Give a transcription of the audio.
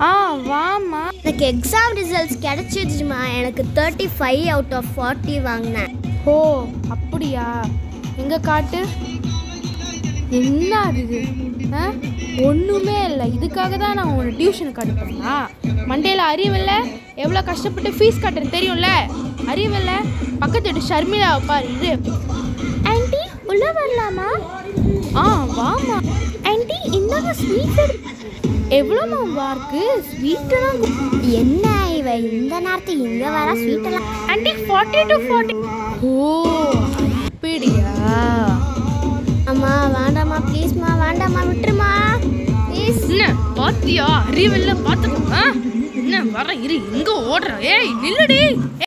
ஆ வாம்மா எனக்கு exam results கிடைச்சிடுச்சுமா எனக்கு thirty five out of forty வாங்கினேன் ஓ அப்படியா எங்க காட்டு என்ன அது இது ஆ ஒன்றுமே இல்லை இதுக்காக தான் நான் உன்னை டியூஷனுக்கு அனுப்புறேன்னா மண்டேல அறிவில்ல எவ்வளோ கஷ்டப்பட்டு ஃபீஸ் கட்டுறேன் தெரியும்ல அறிவில்ல பக்கத்து வீட்டு ஷர்மிளாவை பாரு இது ஆண்டி உள்ள வரலாமா ஆ வாமா ஆண்டி இந்தாங்க ஸ்வீட் எவ்வளோமா வார்க்கு ஸ்வீட்டெல்லாம் என்ன இவ இந்த நேரத்துக்கு இங்க வர ஸ்வீட் எல்லாம் aunty forty to forty oh அப்படியா அம்மா வேண்டாம்மா ப்ளீஸ்மா வேண்டாம்மா விட்டுருமா ப்ளீஸ் என்ன பாத்தியா அறிவில்ல பார்த்துக்கோ ஆ? என்ன வர இரு எங்க ஓடுற ஏய் நில்லுடி